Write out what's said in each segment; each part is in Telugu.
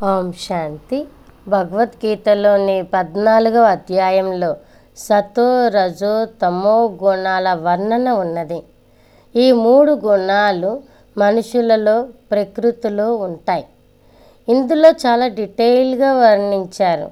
ఓం శాంతి భగవద్గీతలోని పద్నాలుగవ అధ్యాయంలో సతో రజో తమో గుణాల వర్ణన ఉన్నది ఈ మూడు గుణాలు మనుషులలో ప్రకృతిలో ఉంటాయి ఇందులో చాలా డీటెయిల్గా వర్ణించారు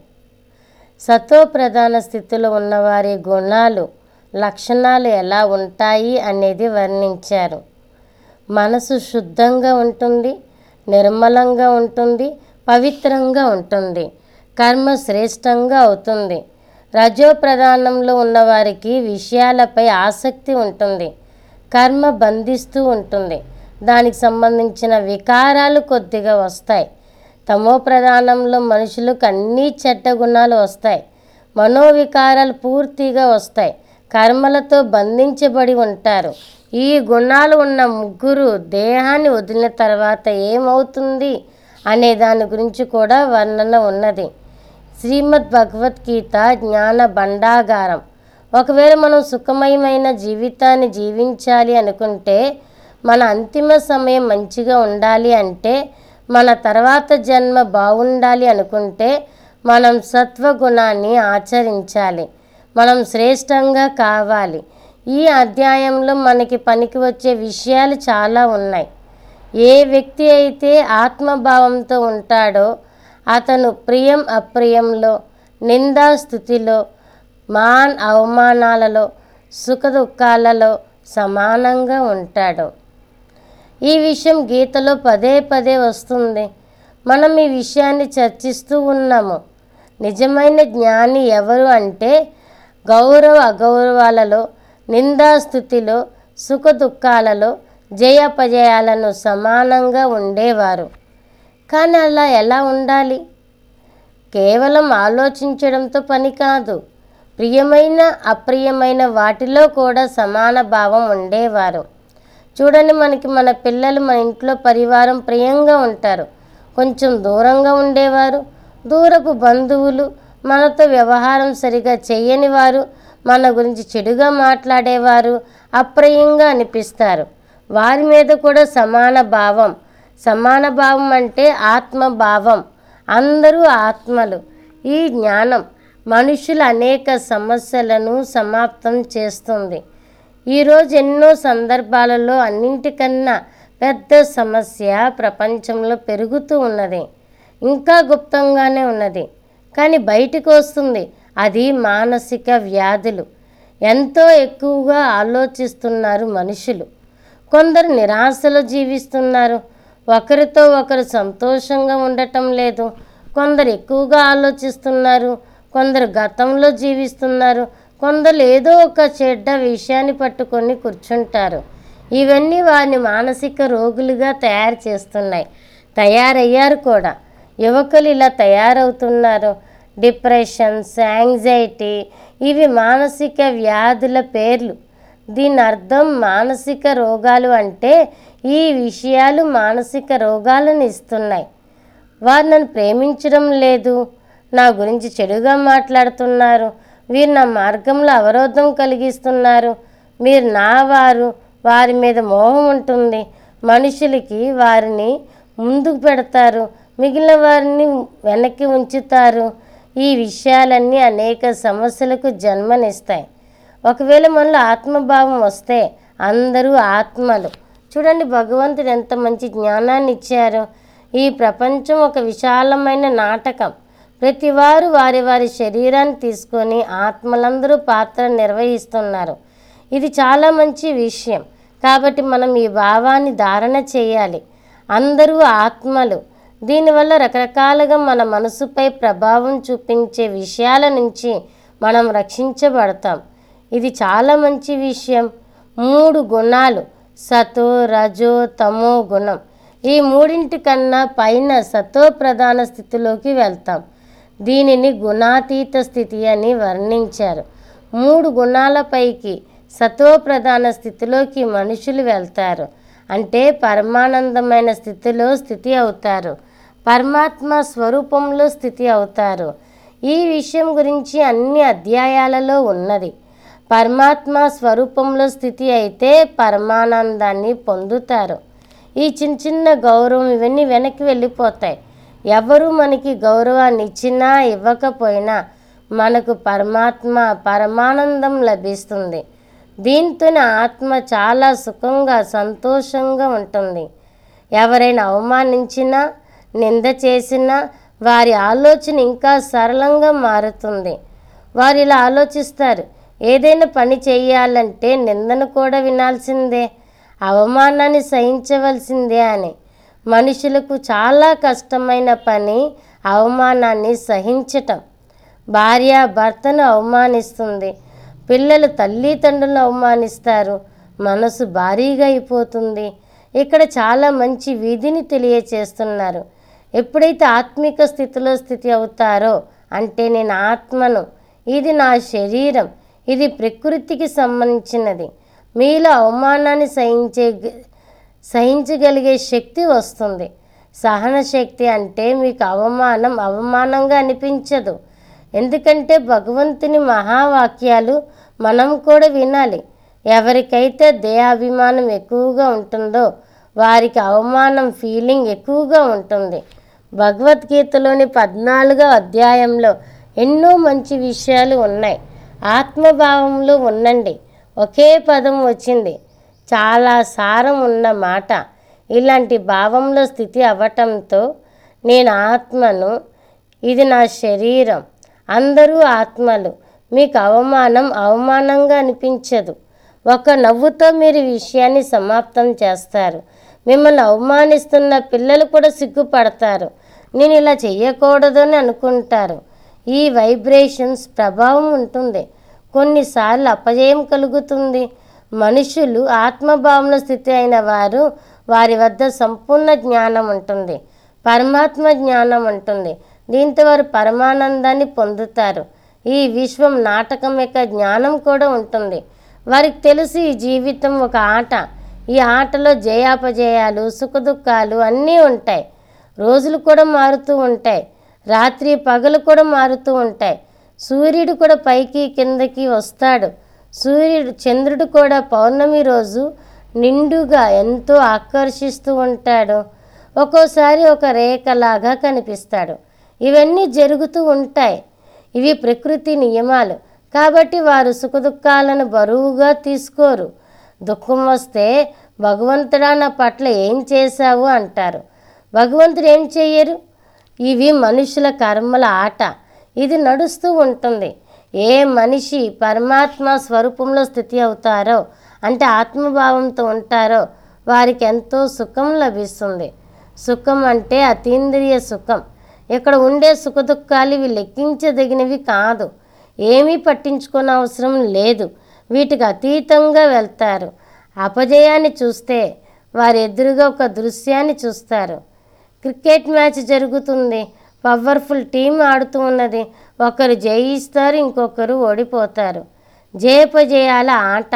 సతో ప్రధాన స్థితిలో ఉన్నవారి గుణాలు లక్షణాలు ఎలా ఉంటాయి అనేది వర్ణించారు మనసు శుద్ధంగా ఉంటుంది నిర్మలంగా ఉంటుంది పవిత్రంగా ఉంటుంది కర్మ శ్రేష్టంగా అవుతుంది రజో ప్రధానంలో ఉన్నవారికి విషయాలపై ఆసక్తి ఉంటుంది కర్మ బంధిస్తూ ఉంటుంది దానికి సంబంధించిన వికారాలు కొద్దిగా వస్తాయి తమో ప్రధానంలో మనుషులకు అన్ని చెడ్డ గుణాలు వస్తాయి మనోవికారాలు పూర్తిగా వస్తాయి కర్మలతో బంధించబడి ఉంటారు ఈ గుణాలు ఉన్న ముగ్గురు దేహాన్ని వదిలిన తర్వాత ఏమవుతుంది అనే దాని గురించి కూడా వర్ణన ఉన్నది శ్రీమద్ భగవద్గీత జ్ఞాన భండాగారం ఒకవేళ మనం సుఖమయమైన జీవితాన్ని జీవించాలి అనుకుంటే మన అంతిమ సమయం మంచిగా ఉండాలి అంటే మన తర్వాత జన్మ బాగుండాలి అనుకుంటే మనం సత్వగుణాన్ని ఆచరించాలి మనం శ్రేష్టంగా కావాలి ఈ అధ్యాయంలో మనకి పనికి వచ్చే విషయాలు చాలా ఉన్నాయి ఏ వ్యక్తి అయితే ఆత్మభావంతో ఉంటాడో అతను ప్రియం అప్రియంలో నిందా స్థుతిలో మాన్ అవమానాలలో సుఖ దుఃఖాలలో సమానంగా ఉంటాడు ఈ విషయం గీతలో పదే పదే వస్తుంది మనం ఈ విషయాన్ని చర్చిస్తూ ఉన్నాము నిజమైన జ్ఞాని ఎవరు అంటే గౌరవ అగౌరవాలలో నిందాస్థుతిలో సుఖ దుఃఖాలలో జయాపజయాలను సమానంగా ఉండేవారు కానీ అలా ఎలా ఉండాలి కేవలం ఆలోచించడంతో పని కాదు ప్రియమైన అప్రియమైన వాటిలో కూడా సమాన భావం ఉండేవారు చూడండి మనకి మన పిల్లలు మన ఇంట్లో పరివారం ప్రియంగా ఉంటారు కొంచెం దూరంగా ఉండేవారు దూరపు బంధువులు మనతో వ్యవహారం సరిగా చేయని వారు మన గురించి చెడుగా మాట్లాడేవారు అప్రయంగా అనిపిస్తారు వారి మీద కూడా సమాన భావం సమాన భావం అంటే ఆత్మభావం అందరూ ఆత్మలు ఈ జ్ఞానం మనుషుల అనేక సమస్యలను సమాప్తం చేస్తుంది ఈరోజు ఎన్నో సందర్భాలలో అన్నింటికన్నా పెద్ద సమస్య ప్రపంచంలో పెరుగుతూ ఉన్నది ఇంకా గుప్తంగానే ఉన్నది కానీ బయటకు వస్తుంది అది మానసిక వ్యాధులు ఎంతో ఎక్కువగా ఆలోచిస్తున్నారు మనుషులు కొందరు నిరాశలో జీవిస్తున్నారు ఒకరితో ఒకరు సంతోషంగా ఉండటం లేదు కొందరు ఎక్కువగా ఆలోచిస్తున్నారు కొందరు గతంలో జీవిస్తున్నారు కొందరు ఏదో ఒక చెడ్డ విషయాన్ని పట్టుకొని కూర్చుంటారు ఇవన్నీ వారిని మానసిక రోగులుగా తయారు చేస్తున్నాయి తయారయ్యారు కూడా యువకులు ఇలా తయారవుతున్నారు డిప్రెషన్స్ యాంగ్జైటీ ఇవి మానసిక వ్యాధుల పేర్లు దీని అర్థం మానసిక రోగాలు అంటే ఈ విషయాలు మానసిక రోగాలను ఇస్తున్నాయి వారు నన్ను ప్రేమించడం లేదు నా గురించి చెడుగా మాట్లాడుతున్నారు వీరు నా మార్గంలో అవరోధం కలిగిస్తున్నారు మీరు నా వారు వారి మీద మోహం ఉంటుంది మనుషులకి వారిని ముందుకు పెడతారు మిగిలిన వారిని వెనక్కి ఉంచుతారు ఈ విషయాలన్నీ అనేక సమస్యలకు జన్మనిస్తాయి ఒకవేళ మనలో ఆత్మభావం వస్తే అందరూ ఆత్మలు చూడండి భగవంతుడు ఎంత మంచి జ్ఞానాన్ని ఇచ్చారు ఈ ప్రపంచం ఒక విశాలమైన నాటకం ప్రతివారు వారి వారి శరీరాన్ని తీసుకొని ఆత్మలందరూ పాత్ర నిర్వహిస్తున్నారు ఇది చాలా మంచి విషయం కాబట్టి మనం ఈ భావాన్ని ధారణ చేయాలి అందరూ ఆత్మలు దీనివల్ల రకరకాలుగా మన మనసుపై ప్రభావం చూపించే విషయాల నుంచి మనం రక్షించబడతాం ఇది చాలా మంచి విషయం మూడు గుణాలు సతో రజో తమో గుణం ఈ మూడింటి కన్నా పైన సతో ప్రధాన స్థితిలోకి వెళ్తాం దీనిని గుణాతీత స్థితి అని వర్ణించారు మూడు గుణాలపైకి సతో ప్రధాన స్థితిలోకి మనుషులు వెళ్తారు అంటే పరమానందమైన స్థితిలో స్థితి అవుతారు పరమాత్మ స్వరూపంలో స్థితి అవుతారు ఈ విషయం గురించి అన్ని అధ్యాయాలలో ఉన్నది పరమాత్మ స్వరూపంలో స్థితి అయితే పరమానందాన్ని పొందుతారు ఈ చిన్న చిన్న గౌరవం ఇవన్నీ వెనక్కి వెళ్ళిపోతాయి ఎవరు మనకి గౌరవాన్ని ఇచ్చినా ఇవ్వకపోయినా మనకు పరమాత్మ పరమానందం లభిస్తుంది దీంతోనే ఆత్మ చాలా సుఖంగా సంతోషంగా ఉంటుంది ఎవరైనా అవమానించినా నింద చేసినా వారి ఆలోచన ఇంకా సరళంగా మారుతుంది వారు ఇలా ఆలోచిస్తారు ఏదైనా పని చేయాలంటే నిందను కూడా వినాల్సిందే అవమానాన్ని సహించవలసిందే అని మనుషులకు చాలా కష్టమైన పని అవమానాన్ని సహించటం భార్య భర్తను అవమానిస్తుంది పిల్లలు తల్లిదండ్రులను అవమానిస్తారు మనసు భారీగా అయిపోతుంది ఇక్కడ చాలా మంచి విధిని తెలియచేస్తున్నారు ఎప్పుడైతే ఆత్మిక స్థితిలో స్థితి అవుతారో అంటే నేను ఆత్మను ఇది నా శరీరం ఇది ప్రకృతికి సంబంధించినది మీలో అవమానాన్ని సహించే సహించగలిగే శక్తి వస్తుంది సహన శక్తి అంటే మీకు అవమానం అవమానంగా అనిపించదు ఎందుకంటే భగవంతుని మహావాక్యాలు మనం కూడా వినాలి ఎవరికైతే దేహాభిమానం ఎక్కువగా ఉంటుందో వారికి అవమానం ఫీలింగ్ ఎక్కువగా ఉంటుంది భగవద్గీతలోని పద్నాలుగో అధ్యాయంలో ఎన్నో మంచి విషయాలు ఉన్నాయి ఆత్మభావంలో ఉండండి ఒకే పదం వచ్చింది చాలా సారం ఉన్న మాట ఇలాంటి భావంలో స్థితి అవ్వటంతో నేను ఆత్మను ఇది నా శరీరం అందరూ ఆత్మలు మీకు అవమానం అవమానంగా అనిపించదు ఒక నవ్వుతో మీరు ఈ విషయాన్ని సమాప్తం చేస్తారు మిమ్మల్ని అవమానిస్తున్న పిల్లలు కూడా సిగ్గుపడతారు నేను ఇలా చెయ్యకూడదని అనుకుంటారు ఈ వైబ్రేషన్స్ ప్రభావం ఉంటుంది కొన్నిసార్లు అపజయం కలుగుతుంది మనుషులు ఆత్మభావన స్థితి అయిన వారు వారి వద్ద సంపూర్ణ జ్ఞానం ఉంటుంది పరమాత్మ జ్ఞానం ఉంటుంది దీంతో వారు పరమానందాన్ని పొందుతారు ఈ విశ్వం నాటకం యొక్క జ్ఞానం కూడా ఉంటుంది వారికి తెలుసు ఈ జీవితం ఒక ఆట ఈ ఆటలో జయాపజయాలు సుఖదుఖాలు అన్నీ ఉంటాయి రోజులు కూడా మారుతూ ఉంటాయి రాత్రి పగలు కూడా మారుతూ ఉంటాయి సూర్యుడు కూడా పైకి కిందకి వస్తాడు సూర్యుడు చంద్రుడు కూడా పౌర్ణమి రోజు నిండుగా ఎంతో ఆకర్షిస్తూ ఉంటాడు ఒక్కోసారి ఒక రేఖలాగా కనిపిస్తాడు ఇవన్నీ జరుగుతూ ఉంటాయి ఇవి ప్రకృతి నియమాలు కాబట్టి వారు సుఖదుఖాలను బరువుగా తీసుకోరు దుఃఖం వస్తే భగవంతుడా నా పట్ల ఏం చేశావు అంటారు భగవంతుడు ఏం చెయ్యరు ఇవి మనుషుల కర్మల ఆట ఇది నడుస్తూ ఉంటుంది ఏ మనిషి పరమాత్మ స్వరూపంలో స్థితి అవుతారో అంటే ఆత్మభావంతో ఉంటారో వారికి ఎంతో సుఖం లభిస్తుంది సుఖం అంటే అతీంద్రియ సుఖం ఇక్కడ ఉండే సుఖదుఖాలు ఇవి లెక్కించదగినవి కాదు ఏమీ పట్టించుకోని అవసరం లేదు వీటికి అతీతంగా వెళ్తారు అపజయాన్ని చూస్తే వారి ఎదురుగా ఒక దృశ్యాన్ని చూస్తారు క్రికెట్ మ్యాచ్ జరుగుతుంది పవర్ఫుల్ టీం ఆడుతూ ఉన్నది ఒకరు జయిస్తారు ఇంకొకరు ఓడిపోతారు జయపజయాల ఆట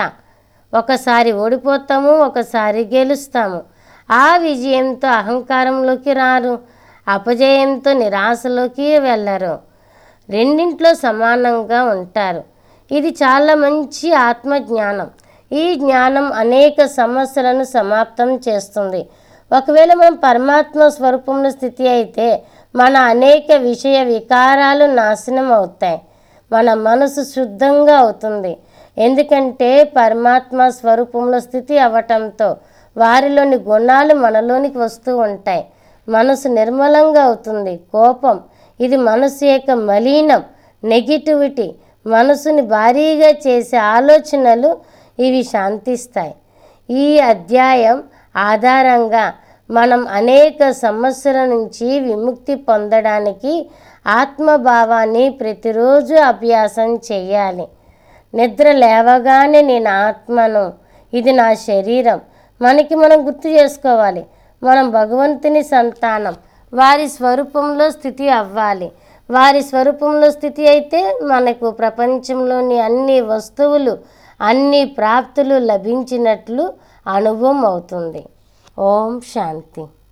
ఒకసారి ఓడిపోతాము ఒకసారి గెలుస్తాము ఆ విజయంతో అహంకారంలోకి రారు అపజయంతో నిరాశలోకి వెళ్ళరు రెండింట్లో సమానంగా ఉంటారు ఇది చాలా మంచి ఆత్మజ్ఞానం ఈ జ్ఞానం అనేక సమస్యలను సమాప్తం చేస్తుంది ఒకవేళ మనం పరమాత్మ స్వరూపంలో స్థితి అయితే మన అనేక విషయ వికారాలు నాశనం అవుతాయి మన మనసు శుద్ధంగా అవుతుంది ఎందుకంటే పరమాత్మ స్వరూపంలో స్థితి అవ్వటంతో వారిలోని గుణాలు మనలోనికి వస్తూ ఉంటాయి మనసు నిర్మలంగా అవుతుంది కోపం ఇది మనసు యొక్క మలీనం నెగిటివిటీ మనసుని భారీగా చేసే ఆలోచనలు ఇవి శాంతిస్తాయి ఈ అధ్యాయం ఆధారంగా మనం అనేక సమస్యల నుంచి విముక్తి పొందడానికి ఆత్మభావాన్ని ప్రతిరోజు అభ్యాసం చేయాలి నిద్ర లేవగానే నేను ఆత్మను ఇది నా శరీరం మనకి మనం గుర్తు చేసుకోవాలి మనం భగవంతుని సంతానం వారి స్వరూపంలో స్థితి అవ్వాలి వారి స్వరూపంలో స్థితి అయితే మనకు ప్రపంచంలోని అన్ని వస్తువులు అన్ని ప్రాప్తులు లభించినట్లు అనుభవం అవుతుంది ఓం శాంతి